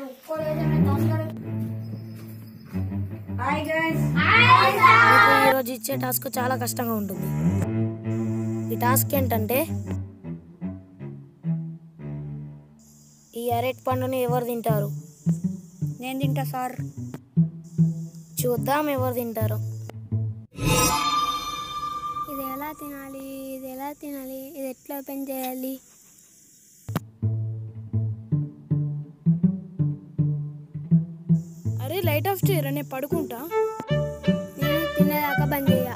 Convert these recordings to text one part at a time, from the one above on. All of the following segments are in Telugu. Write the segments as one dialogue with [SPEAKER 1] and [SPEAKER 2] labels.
[SPEAKER 1] హాయ్ గైస్
[SPEAKER 2] మీకు ఈరోజు ఇచ్చే టాస్క్ చాలా కష్టంగా ఉంటుంది ఈ టాస్క్ ఏంటంటే ఈ అరటి పండుని ఎవరు తింటారు
[SPEAKER 1] నేను తింటా సార్
[SPEAKER 2] చూద్దాం ఎవరు తింటారు
[SPEAKER 3] ఇది ఎలా తినాలి ఇది ఎలా తినాలి ఇది ఎట్లా ఓపెన్ చేయాలి
[SPEAKER 1] అరే లైట్ ఆఫ్ చేయరా నేను పడుకుంటా
[SPEAKER 3] నేను తినేదాకా బంద్ చేయ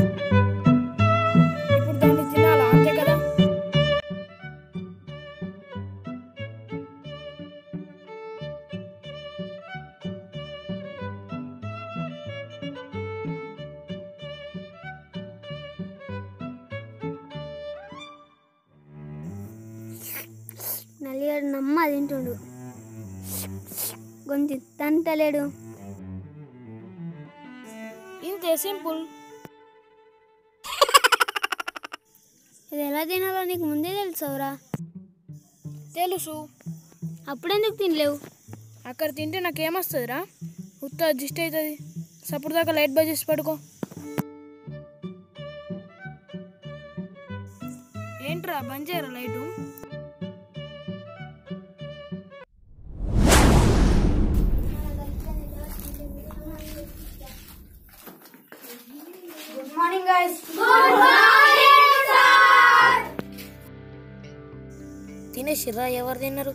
[SPEAKER 1] ఇప్పుడు దాన్ని తినాలా అంతే కదా
[SPEAKER 3] నల్లిగాడు నమ్మ తింటుండు గొంతు తంటలేడు
[SPEAKER 1] ఇంతే సింపుల్
[SPEAKER 3] ఇది ఎలా తినాలో నీకు ముందే తెలుసవురా
[SPEAKER 1] తెలుసు
[SPEAKER 3] అప్పుడెందుకు తినలేవు
[SPEAKER 1] అక్కడ తింటే నాకేమొస్తుందిరా ఉత్త అడ్జస్ట్ అవుతుంది సప్పుడు దాకా లైట్ బంద్ చేసి పడుకో ఏంట్రా బంద్ చేయరా లైటు గుడ్ మార్నింగ్ గైస్
[SPEAKER 2] తినేసిర్రా ఎవరు తిన్నారు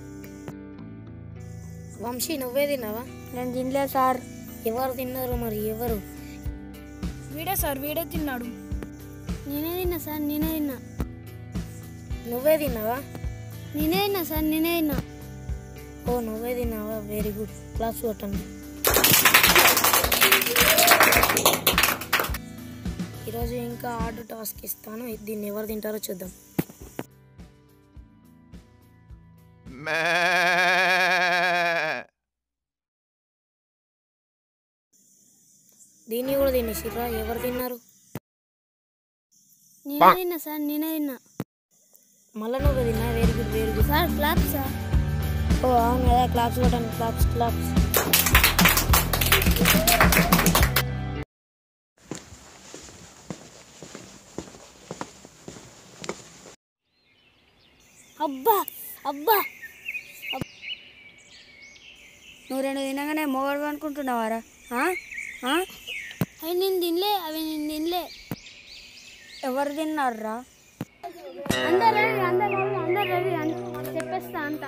[SPEAKER 2] వంశీ నువ్వే తిన్నావా
[SPEAKER 3] నేను తినలే సార్
[SPEAKER 2] ఎవరు తిన్నారు మరి ఎవరు
[SPEAKER 1] వీడే సార్ వీడే తిన్నాడు
[SPEAKER 3] నేనే తిన్నా సార్ నేనే తిన్నా
[SPEAKER 2] నువ్వే తిన్నావా
[SPEAKER 3] నేనే తిన్నా సార్ నేనే తిన్నా
[SPEAKER 2] ఓ నువ్వే తిన్నావా వెరీ గుడ్ క్లాస్ కొట్టండి ఈరోజు ఇంకా ఆర్డర్ టాస్క్ ఇస్తాను దీన్ని ఎవరు తింటారో చూద్దాం దీన్ని కూడా తినేసిర్రా ఎవరు తిన్నారు
[SPEAKER 3] నేనే తిన్నా సార్ నేనే తిన్నా
[SPEAKER 2] మళ్ళీ నువ్వే తిన్నా very good very good
[SPEAKER 3] sir clap sir
[SPEAKER 2] ఓ అవును కదా క్లాప్స్ కొట్టండి క్లాప్స్ క్లాప్స్
[SPEAKER 3] అబ్బా అబ్బా నువ్వు రెండు తినగానే మొగడు అనుకుంటున్నావారా అవి నేను తినలే అవి నేను తినలే
[SPEAKER 2] ఎవరు తిన్నారా
[SPEAKER 3] అందరు రవి అందరు రవి అందరు రవి అందరు చెప్పేస్తా అంత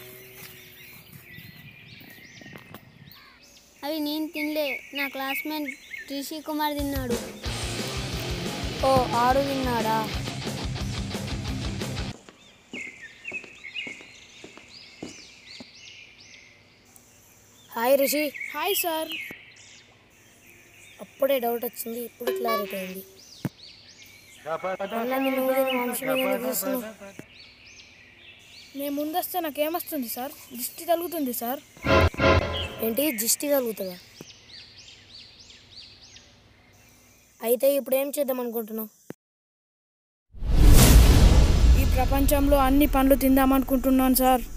[SPEAKER 3] అవి నేను తినలే నా క్లాస్మేట్ రిషి కుమార్ తిన్నాడు
[SPEAKER 2] ఓ ఆడు తిన్నాడా హాయ్ రిషి
[SPEAKER 1] హాయ్ సార్
[SPEAKER 2] అప్పుడే డౌట్ వచ్చింది ఇప్పుడు క్లారిటీ అయింది మళ్ళీ నేను ఊరిని వంశీని ఎందుకు చూస్తున్నావు?
[SPEAKER 1] నేను ముందొస్తే నాకేమొస్తుంది సార్ దిష్టి తగులుతుంది సార్
[SPEAKER 2] ఏంటి జిష్టి కలుగుతుందా అయితే ఇప్పుడు ఏం చేద్దాం అనుకుంటున్నావు
[SPEAKER 1] ఈ ప్రపంచంలో అన్ని పండ్లు తిందామనుకుంటున్నాను సార్